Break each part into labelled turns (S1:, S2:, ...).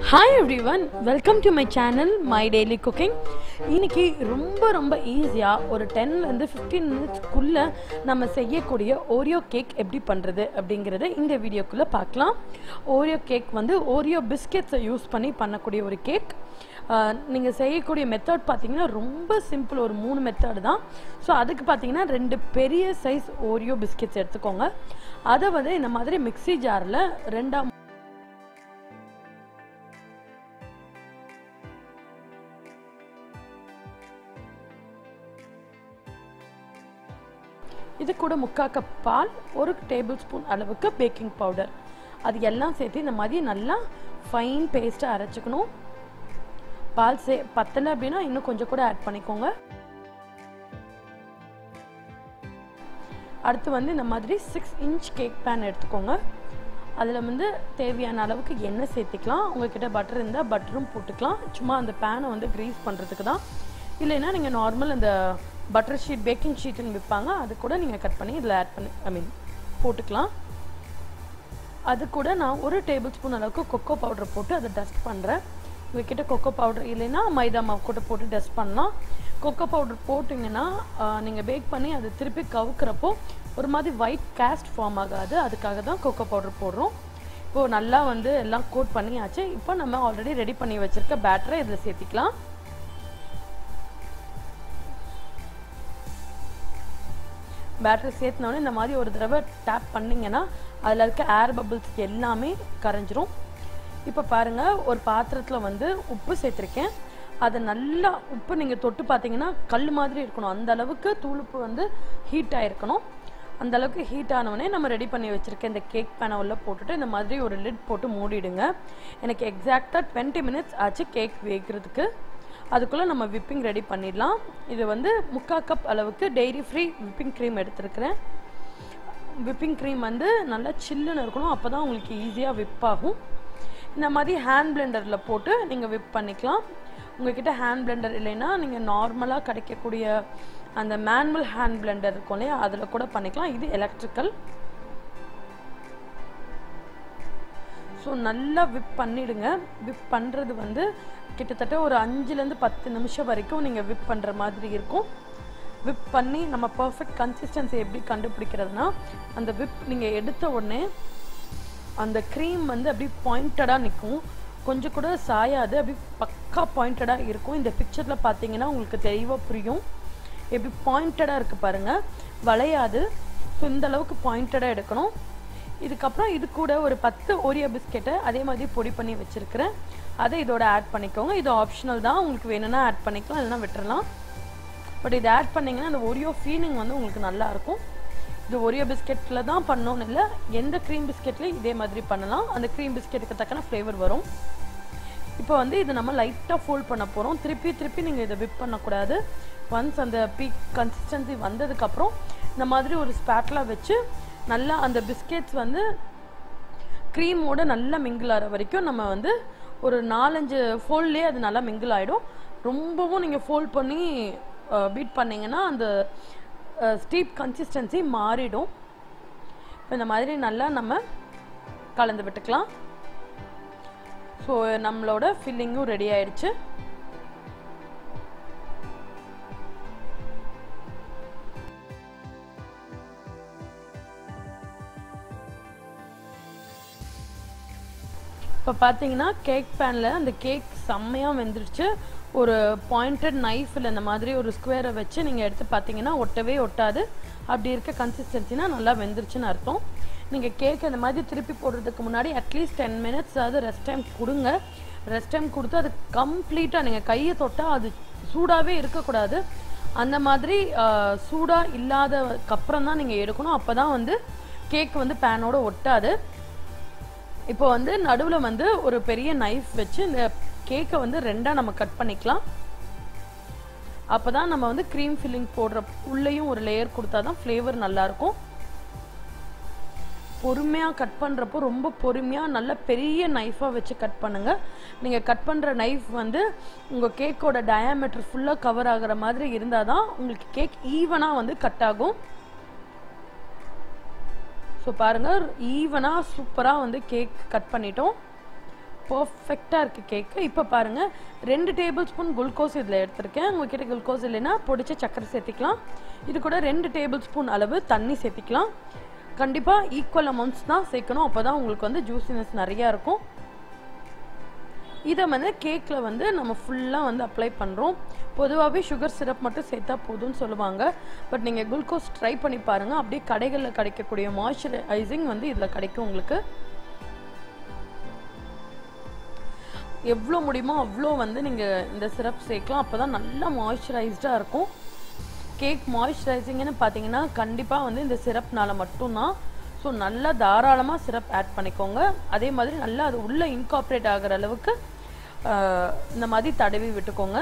S1: hi everyone welcome to my channel my daily cooking இன்னைக்கு ரொம்ப ரொம்ப ஈஸியாக ஒரு டென்லேருந்து ஃபிஃப்டீன் மினிட்ஸ்க்குள்ளே நம்ம செய்யக்கூடிய ஓரியோ கேக் எப்படி பண்ணுறது அப்படிங்கிறத இந்த வீடியோக்குள்ளே பார்க்கலாம் ஓரியோ கேக் வந்து ஓரியோ பிஸ்கெட்ஸை யூஸ் பண்ணி பண்ணக்கூடிய ஒரு கேக் நீங்கள் செய்யக்கூடிய மெத்தட் பார்த்தீங்கன்னா ரொம்ப சிம்பிள் ஒரு மூணு மெத்தட் தான் ஸோ அதுக்கு பார்த்தீங்கன்னா ரெண்டு பெரிய சைஸ் ஓரியோ பிஸ்கெட்ஸ் எடுத்துக்கோங்க அதை வந்து இந்த மாதிரி மிக்ஸி ஜாரில் ரெண்டா இது கூட முக்கால் கப் பால் ஒரு டேபிள் ஸ்பூன் அளவுக்கு பேக்கிங் பவுடர் அது எல்லாம் சேர்த்து இந்த மாதிரி நல்லா ஃபைன் பேஸ்ட்டாக அரைச்சிக்கணும் பால் சே பத்தலை அப்படின்னா இன்னும் கொஞ்சம் கூட ஆட் பண்ணிக்கோங்க அடுத்து வந்து இந்த மாதிரி சிக்ஸ் இன்ச் கேக் பேன் எடுத்துக்கோங்க அதில் வந்து தேவையான அளவுக்கு எண்ணெய் சேர்த்துக்கலாம் உங்ககிட்ட பட்டர் இருந்தால் பட்டரும் போட்டுக்கலாம் சும்மா அந்த பேனை வந்து க்ரீஸ் பண்ணுறதுக்கு தான் இல்லைன்னா நீங்கள் நார்மல் அந்த பட்டர் ஷீட் பேக்கிங் ஷீட்டுன்னு விற்பாங்க அது கூட நீங்கள் கட் பண்ணி இதில் ஆட் பண்ணி ஐ மீன் போட்டுக்கலாம் அது கூட நான் ஒரு டேபிள் ஸ்பூன் அளவுக்கு கொக்கோ பவுடர் போட்டு அதை டஸ்ட் பண்ணுறேன் உங்ககிட்ட கொக்கோ பவுடர் இல்லைன்னா மைதா மாவு கூட போட்டு டஸ்ட் பண்ணலாம் கொக்கோ பவுடர் போட்டிங்கன்னா நீங்கள் பேக் பண்ணி அதை திருப்பி கவுக்கிறப்போ ஒரு மாதிரி ஒயிட் கேஸ்ட் ஃபார்ம் ஆகாது அதுக்காக தான் கொக்கோ பவுடர் போடுறோம் இப்போது நல்லா வந்து எல்லாம் கோட் பண்ணியாச்சு இப்போ நம்ம ஆல்ரெடி ரெடி பண்ணி வச்சுருக்க பேட்டரை இதில் சேர்த்திக்கலாம் பேட்டரி சேர்த்தினோடனே இந்த மாதிரி ஒரு தடவை டேப் பண்ணிங்கன்னா அதில் இருக்க ஏர் பபிள்ஸ் எல்லாமே கரைஞ்சிரும் இப்போ பாருங்கள் ஒரு பாத்திரத்தில் வந்து உப்பு சேர்த்துருக்கேன் அதை நல்லா உப்பு நீங்கள் தொட்டு பார்த்தீங்கன்னா கல் மாதிரி இருக்கணும் அந்த அளவுக்கு தூளுப்பு வந்து ஹீட் ஆகிருக்கணும் அந்த அளவுக்கு ஹீட் ஆனவொடனே நம்ம ரெடி பண்ணி வச்சுருக்க இந்த கேக் பேனை உள்ள போட்டுட்டு இந்த மாதிரி ஒரு லிட் போட்டு மூடிடுங்க எனக்கு எக்ஸாக்டாக டுவெண்ட்டி மினிட்ஸ் ஆச்சு கேக் வேகிறதுக்கு அதுக்குள்ளே நம்ம விப்பிங் ரெடி பண்ணிடலாம் இது வந்து முக்கால் கப் அளவுக்கு டெய்ரி ஃப்ரீ விப்பிங் க்ரீம் எடுத்துருக்கிறேன் விப்பிங் க்ரீம் வந்து நல்லா சில்லுன்னு இருக்கணும் அப்போ தான் உங்களுக்கு ஈஸியாக விப் ஆகும் இந்த மாதிரி ஹேண்ட் பிளெண்டரில் போட்டு நீங்கள் விப் பண்ணிக்கலாம் உங்ககிட்ட ஹேண்ட் பிளெண்டர் இல்லைன்னா நீங்கள் நார்மலாக கிடைக்கக்கூடிய அந்த மேனுவல் ஹேண்ட் பிளெண்டர் இருக்கும் இல்லையா அதில் கூட பண்ணிக்கலாம் இது எலக்ட்ரிக்கல் ஸோ நல்லா விப் பண்ணிவிடுங்க விப் பண்ணுறது வந்து கிட்டத்தட்ட ஒரு அஞ்சுலேருந்து பத்து நிமிஷம் வரைக்கும் நீங்கள் விப் பண்ணுற மாதிரி இருக்கும் விப் பண்ணி நம்ம பர்ஃபெக்ட் கன்சிஸ்டன்சி எப்படி கண்டுபிடிக்கிறதுனா அந்த விப் நீங்கள் எடுத்த உடனே அந்த க்ரீம் வந்து அப்படி பாயிண்டடாக நிற்கும் கொஞ்சம் கூட சாயாது அப்படி பக்கா பாயிண்டடாக இருக்கும் இந்த பிக்சரில் பார்த்தீங்கன்னா உங்களுக்கு தெளிவாக புரியும் எப்படி பாயிண்டடாக இருக்குது பாருங்கள் வளையாது ஸோ இந்த அளவுக்கு பாயிண்டடாக எடுக்கணும் இதுக்கப்புறம் இது கூட ஒரு பத்து ஓரியோ பிஸ்கெட்டை அதே மாதிரி பொடி பண்ணி வச்சுருக்கிறேன் அதை இதோட ஆட் பண்ணிக்கோங்க இது ஆப்ஷனல் தான் உங்களுக்கு வேணும்னா ஆட் பண்ணிக்கலாம் இல்லைனா விட்டுறலாம் பட் இதை ஆட் பண்ணிங்கன்னா அந்த ஒரியோ ஃபீலிங் வந்து உங்களுக்கு நல்லாயிருக்கும் இது ஒரியோ பிஸ்கெட்டில் தான் பண்ணோன்னு இல்லை எந்த க்ரீம் பிஸ்கெட்லேயும் இதே மாதிரி பண்ணலாம் அந்த க்ரீம் பிஸ்கெட்டுக்கு தக்கன ஃப்ளேவர் வரும் இப்போ வந்து இதை நம்ம லைட்டாக ஃபோல்ட் பண்ண போகிறோம் திருப்பி திருப்பி நீங்கள் இதை விப் பண்ணக்கூடாது ஒன்ஸ் அந்த பீக் கன்சிஸ்டன்சி வந்ததுக்கப்புறம் இந்த மாதிரி ஒரு ஸ்பேட்லாக வச்சு நல்லா அந்த பிஸ்கெட்ஸ் வந்து க்ரீமோட நல்லா மிங்கிள் ஆகிற வரைக்கும் நம்ம வந்து ஒரு நாலஞ்சு ஃபோல்ட்லேயே அது நல்லா மிங்கிள் ஆகிடும் ரொம்பவும் நீங்கள் ஃபோல்ட் பண்ணி பீட் பண்ணிங்கன்னா அந்த ஸ்டீப் கன்சிஸ்டன்சி மாறிடும் இப்போ இந்த மாதிரி நல்லா நம்ம கலந்து விட்டுக்கலாம் ஸோ நம்மளோட ஃபில்லிங்கும் ரெடி ஆயிடுச்சு இப்போ பார்த்தீங்கன்னா கேக் பேனில் அந்த கேக் செம்மையாக வெந்துருச்சு ஒரு பாயிண்டட் நைஃபில் இந்த மாதிரி ஒரு ஸ்கொயரை வச்சு நீங்கள் எடுத்து பார்த்தீங்கன்னா ஒட்டவே ஒட்டாது அப்படி இருக்க கன்சிஸ்டன்சினா நல்லா வெந்துருச்சுன்னு அர்த்தம் நீங்கள் கேக் இந்த மாதிரி திருப்பி போடுறதுக்கு முன்னாடி அட்லீஸ்ட் டென் மினிட்ஸ் அதாவது ரெஸ்ட் டைம் கொடுங்க ரெஸ்ட் டைம் கொடுத்து அது கம்ப்ளீட்டாக நீங்கள் கையை தொட்டால் அது சூடாகவே இருக்கக்கூடாது அந்த மாதிரி சூடாக இல்லாதக்கப்புறம் தான் நீங்கள் எடுக்கணும் அப்போ தான் வந்து கேக் வந்து பேனோட ஒட்டாது இப்போ வந்து நடுவில் வந்து ஒரு பெரிய நைஃப் வச்சு இந்த கேக்கை வந்து ரெண்டாக நம்ம கட் பண்ணிக்கலாம் அப்போ தான் நம்ம வந்து க்ரீம் ஃபில்லிங் போடுற உள்ளேயும் ஒரு லேயர் கொடுத்தா தான் ஃப்ளேவர் நல்லாயிருக்கும் பொறுமையாக கட் பண்ணுறப்போ ரொம்ப பொறுமையாக நல்ல பெரிய நைஃபாக வச்சு கட் பண்ணுங்கள் நீங்கள் கட் பண்ணுற நைஃப் வந்து உங்கள் கேக்கோட டயாமீட்டர் ஃபுல்லாக கவர் ஆகிற மாதிரி இருந்தால் தான் உங்களுக்கு கேக் ஈவனாக வந்து கட் ஆகும் ஸோ பாருங்கள் ஈவனாக சூப்பராக வந்து கேக் கட் பண்ணிட்டோம் பர்ஃபெக்டாக இருக்குது கேக்கு இப்போ பாருங்கள் ரெண்டு டேபிள் ஸ்பூன் குளுக்கோஸ் இதில் எடுத்திருக்கேன் உங்ககிட்ட குளுக்கோஸ் இல்லைன்னா பொடிச்ச சக்கரை சேர்த்திக்கலாம் இது கூட ரெண்டு டேபிள் ஸ்பூன் அளவு தண்ணி சேர்த்திக்கலாம் கண்டிப்பாக ஈக்குவல் அமௌண்ட்ஸ் தான் சேர்க்கணும் அப்போ தான் உங்களுக்கு வந்து ஜூசினஸ் நிறையா இருக்கும் இதை வந்து கேக்கில் வந்து நம்ம ஃபுல்லாக வந்து அப்ளை பண்ணுறோம் பொதுவாகவே சுகர் சிரப் மட்டும் சேர்த்தா போதும்னு சொல்லுவாங்க பட் நீங்கள் குளுக்கோஸ் ட்ரை பண்ணி பாருங்கள் அப்படியே கடைகளில் கிடைக்கக்கூடிய மாய்ஸ்சரைசிங் வந்து இதில் கிடைக்கும் உங்களுக்கு எவ்வளோ முடியுமோ அவ்வளோ வந்து நீங்கள் இந்த சிரப் சேர்க்கலாம் அப்போ தான் நல்லா மாய்ஸ்சரைஸ்டாக இருக்கும் கேக் மாய்ஸ்சரைசிங்னு பார்த்தீங்கன்னா கண்டிப்பாக வந்து இந்த சிரப்னால மட்டும்தான் ஸோ நல்லா தாராளமாக சிரப் ஆட் பண்ணிக்கோங்க அதே மாதிரி நல்லா அது உள்ளே இன்காப்ரேட் ஆகிற அளவுக்கு ஆஹ், இந்த மாதிரி தடவி விட்டுக்கோங்க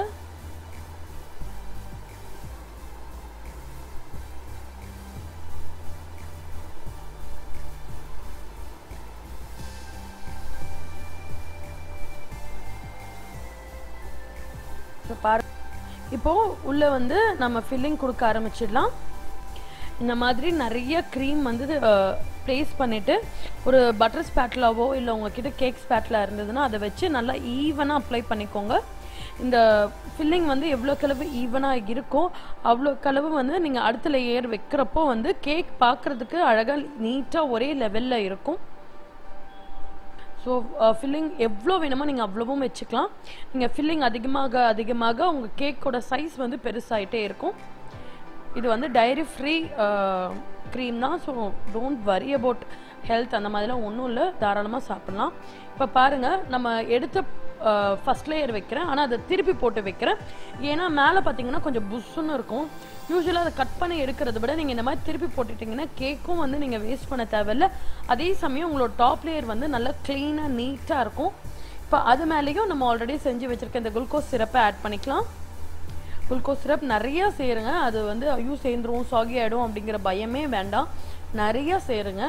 S1: ஸோ பாரு இப்போது உள்ளே வந்து நம்ம ஃபில்லிங் கொடுக்க ஆரம்பிச்சிடலாம் இந்த மாதிரி நிறைய க்ரீம் வந்து ப்ளேஸ் பண்ணிவிட்டு ஒரு பட்டர் ஸ்பேட்லாவோ இல்லை உங்ககிட்ட கேக் ஸ்பேட்லா இருந்ததுன்னா அதை வச்சு நல்லா ஈவனாக அப்ளை பண்ணிக்கோங்க இந்த ஃபில்லிங் வந்து எவ்வளோ கலவு ஈவனாக இருக்கோ அவ்வளோ கலவு வந்து நீங்கள் அடுத்த லேயர் வைக்கிறப்போ வந்து கேக் பார்க்குறதுக்கு அழகாக நீட்டாக ஒரே லெவலில் இருக்கும் ஸோ ஃபில்லிங் எவ்வளோ வேணுமோ நீங்கள் அவ்வளவும் வச்சுக்கலாம் நீங்கள் ஃபில்லிங் அதிகமாக அதிகமாக உங்கள் கேக்கோட சைஸ் வந்து பெருசாயிட்டே இருக்கும் இது வந்து டைரி ஃப்ரீ க்ரீம் தான் so don't worry about health அந்த மாதிரிலாம் ஒன்றும் இல்லை தாராளமாக சாப்பிட்லாம் இப்போ பாருங்கள் நம்ம எடுத்த ஃபஸ்ட் லேயர் வைக்கிறேன் ஆனால் அதை திருப்பி போட்டு வைக்கிறேன் ஏன்னா மேலே பார்த்தீங்கன்னா கொஞ்சம் புஷ்ஷுன்னு இருக்கும் யூஸ்வலாக அதை கட் பண்ணி எடுக்கிறத விட நீங்கள் இந்த மாதிரி திருப்பி போட்டுட்டிங்கன்னா கேக்கும் வந்து நீங்கள் வேஸ்ட் பண்ண தேவையில்ல அதே சமயம் உங்களோட டாப் லேயர் வந்து நல்லா க்ளீனாக நீட்டாக இருக்கும் இப்போ அது மேலேயும் நம்ம ஆல்ரெடி செஞ்சு வச்சுருக்க இந்த குளுக்கோஸ் சிரப்பை ஆட் பண்ணிக்கலாம் குளுக்கோஸ் சிரப் நிறைய சேருங்க அது வந்து ஐயோ சேர்ந்துரும் சாகி ஆகிடும் அப்படிங்கிற பயமே வேண்டாம் நிறைய சேருங்க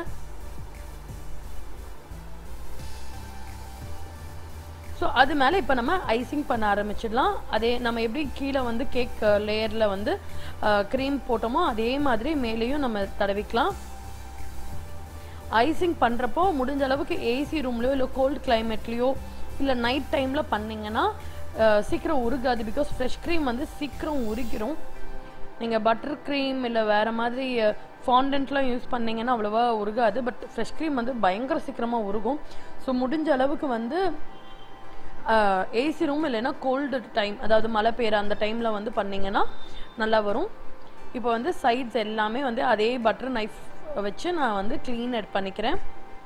S1: ஸோ அது மேலே இப்போ நம்ம ஐசிங் பண்ண ஆரம்பிச்சிடலாம் அதே நம்ம எப்படி கீழே வந்து கேக் லேயரில் வந்து க்ரீம் போட்டோமோ அதே மாதிரி மேலேயும் நம்ம தடவிக்கலாம் ஐசிங் பண்ணுறப்போ முடிஞ்ச அளவுக்கு ஏசி ரூம்லையோ இல்லை கோல்டு கிளைமேட்லேயோ இல்லை நைட் டைமில் பண்ணிங்கன்னா அஹ், சீக்கிரம் உருகாது பிகாஸ் ஃப்ரெஷ் க்ரீம் வந்து சீக்கிரம் உருகிரும் நீங்கள் பட்டர் க்ரீம் இல்லை வேறு மாதிரி ஃபாண்டன்ட்லாம் யூஸ் பண்ணீங்கன்னா அவ்வளோவா உருகாது பட் ஃப்ரெஷ் க்ரீம் வந்து பயங்கர சீக்கிரமாக உருகும் ஸோ முடிஞ்ச அளவுக்கு வந்து ஏசி ரூம் இல்லைன்னா கோல்டு டைம் அதாவது மழை பெய்யுற அந்த டைமில் வந்து பண்ணிங்கன்னா நல்லா வரும் இப்போ வந்து சைட்ஸ் எல்லாமே வந்து அதே பட்டர் நைஃப் வச்சு நான் வந்து க்ளீன் எட் பண்ணிக்கிறேன்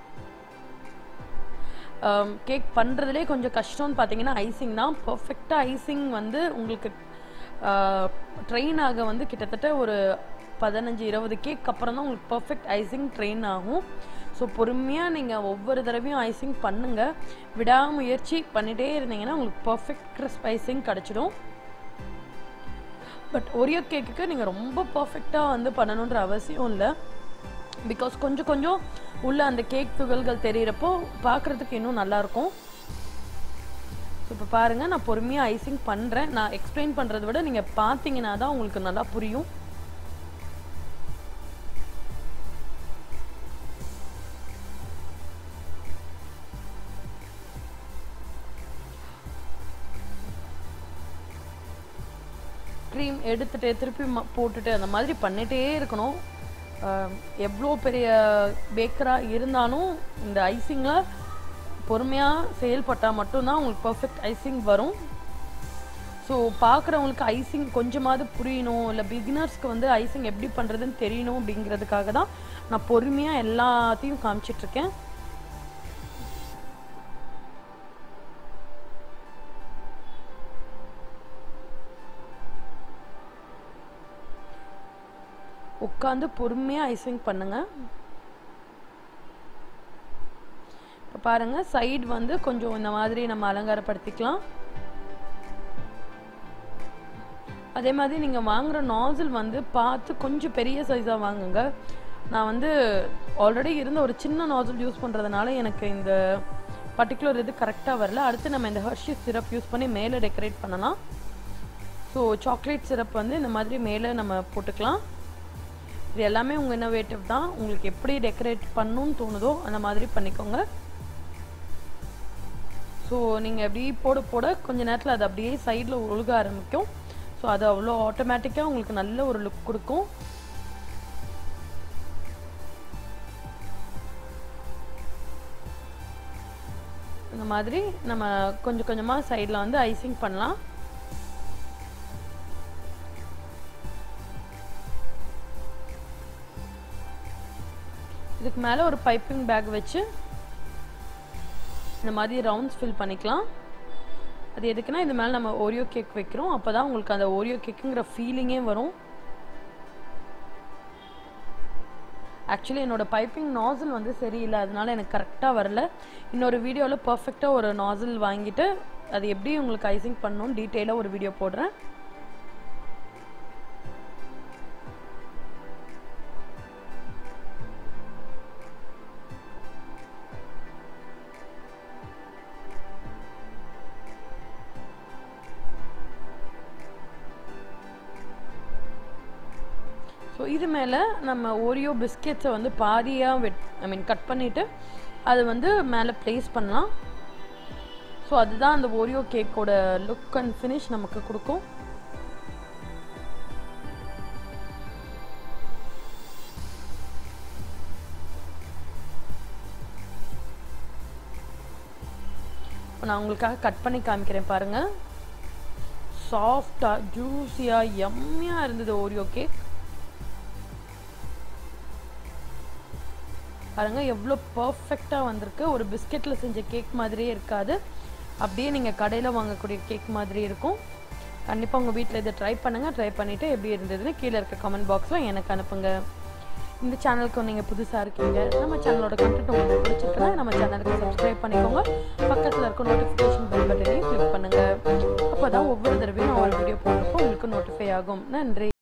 S1: கேக் பண்ணுறதுலே கொஞ்சம் கஷ்டம்னு பார்த்தீங்கன்னா ஐசிங் தான் பர்ஃபெக்டாக ஐசிங் வந்து உங்களுக்கு ட்ரெயின் ஆக வந்து கிட்டத்தட்ட ஒரு பதினஞ்சு இருபது கேக் அப்புறம் தான் உங்களுக்கு பர்ஃபெக்ட் ஐசிங் ட்ரெயின் ஆகும் ஸோ பொறுமையாக நீங்கள் ஒவ்வொரு தடவையும் ஐசிங் பண்ணுங்கள் விடாமுயற்சி பண்ணிகிட்டே இருந்தீங்கன்னா உங்களுக்கு பர்ஃபெக்ட் கிறிஸ்ப் ஐசிங் கிடச்சிடும் பட் ஒரியோ கேக்குக்கு நீங்கள் ரொம்ப பர்ஃபெக்டாக வந்து பண்ணணுன்ற அவசியம் இல்லை பிகாஸ் கொஞ்சம் கொஞ்சம் உள்ள அந்த கேக் துகள்கள் தெரியிறப்போ பார்க்குறதுக்கு இன்னும் நல்லாயிருக்கும் ஸோ இப்போ பாருங்கள் நான் பொறுமையாக ஐசிங் பண்ணுறேன் நான் எக்ஸ்பிளைன் பண்ணுறத விட நீங்கள் பார்த்தீங்கன்னா தான் உங்களுக்கு நல்லா புரியும் க்ரீம் எடுத்துட்டு திருப்பி ம- போட்டுட்டு அந்த மாதிரி பண்ணிட்டே இருக்கணும் எவ்வளோ பெரிய பேக்கராக இருந்தாலும் இந்த ஐசிங்கில் பொறுமையாக செயல்பட்டால் மட்டும்தான் உங்களுக்கு பர்ஃபெக்ட் ஐசிங் வரும் ஸோ பார்க்குறவங்களுக்கு ஐசிங் கொஞ்சமாவது புரியணும் இல்லை பிகினர்ஸ்க்கு வந்து ஐசிங் எப்படி பண்ணுறதுன்னு தெரியணும் அப்படிங்கிறதுக்காக தான் நான் பொறுமையாக எல்லாத்தையும் காமிச்சிட்ருக்கேன் உட்காந்து பொறுமையாக ஐசிங் பண்ணுங்க இப்போ பாருங்க சைடு வந்து கொஞ்சம் இந்த மாதிரி நம்ம அலங்காரப்படுத்திக்கலாம் அதே மாதிரி நீங்கள் வாங்குற நாசில் வந்து பார்த்து கொஞ்சம் பெரிய சைஸாக வாங்குங்க நான் வந்து ஆல்ரெடி இருந்த ஒரு சின்ன நாசில் யூஸ் பண்ணுறதுனால எனக்கு இந்த பர்டிகுலர் இது கரெக்டாக வரல அடுத்து நம்ம இந்த ஹர்ஷி சிரப் யூஸ் பண்ணி மேலே டெக்கரேட் பண்ணலாம் ஸோ சாக்லேட் சிரப் வந்து இந்த மாதிரி மேலே நம்ம போட்டுக்கலாம் இது எல்லாமே உங்கள் இன்னோவேட்டிவ் தான் உங்களுக்கு எப்படி டெக்கரேட் பண்ணணும்னு தோணுதோ அந்த மாதிரி பண்ணிக்கோங்க ஸோ ஸோ நீங்கள் அப்படியே போட போட கொஞ்ச நேரத்தில் அது அப்படியே சைடில் ஒழுக ஆரம்பிக்கும் ஸோ அது அவ்வளோ ஆட்டோமேட்டிக்காக உங்களுக்கு நல்ல ஒரு லுக் கொடுக்கும் இந்த மாதிரி நம்ம கொஞ்சம் கொஞ்சமாக சைடில் வந்து ஐசிங் பண்ணலாம் இதுக்கு மேலே ஒரு பைப்பிங் பேக் வச்சு இந்த மாதிரி ரவுண்ட்ஸ் ஃபில் பண்ணிக்கலாம் அது எதுக்குன்னா இது மேலே நம்ம ஓரியோ கேக் வைக்கிறோம் அப்போ தான் உங்களுக்கு அந்த ஓரியோ கேக்குங்கிற ஃபீலிங்கே வரும் ஆக்சுவலி என்னோட பைப்பிங் நாசில் வந்து சரியில்லை அதனால எனக்கு கரெக்டாக வரல இன்னொரு வீடியோவில் பர்ஃபெக்டாக ஒரு நாசில் வாங்கிட்டு அது எப்படி உங்களுக்கு ஐசிங் பண்ணணும்னு டீட்டெயிலாக ஒரு வீடியோ போடுறேன் ஸோ இது மேலே நம்ம ஓரியோ பிஸ்கெட்ஸை வந்து பாதியாக வெட் ஐ மீன் கட் பண்ணிவிட்டு அது வந்து மேலே ப்ளேஸ் பண்ணலாம் ஸோ அதுதான் அந்த ஓரியோ கேக்கோட லுக் அண்ட் ஃபினிஷ் நமக்கு கொடுக்கும் இப்போ நான் உங்களுக்காக கட் பண்ணி காமிக்கிறேன் பாருங்கள் சாஃப்டாக ஜூஸியாக எம்மியாக இருந்தது ஓரியோ கேக் பாருங்க எவ்வளோ பர்ஃபெக்டாக வந்திருக்கு ஒரு பிஸ்கெட்டில் செஞ்ச கேக் மாதிரியே இருக்காது அப்படியே நீங்கள் கடையில் வாங்கக்கூடிய கேக் மாதிரி இருக்கும் கண்டிப்பாக உங்கள் வீட்டில் இதை ட்ரை பண்ணுங்கள் ட்ரை பண்ணிவிட்டு எப்படி இருந்ததுன்னு கீழே இருக்க கமெண்ட் பாக்ஸில் எனக்கு அனுப்புங்க இந்த சேனலுக்கு நீங்கள் புதுசாக இருக்கீங்க நம்ம சேனலோட கண்டென்ட் உங்களுக்கு பிடிச்சிருக்குன்னா நம்ம சேனலுக்கு சப்ஸ்கிரைப் பண்ணிக்கோங்க பக்கத்தில் இருக்க நோட்டிஃபிகேஷன் பெல் பட்டனையும் கிளிக் பண்ணுங்கள் அப்போ தான் ஒவ்வொரு தடவையும் நான் ஒரு வீடியோ போடுறப்போ உங்களுக்கு நோட்டிஃபை ஆகும் நன்றி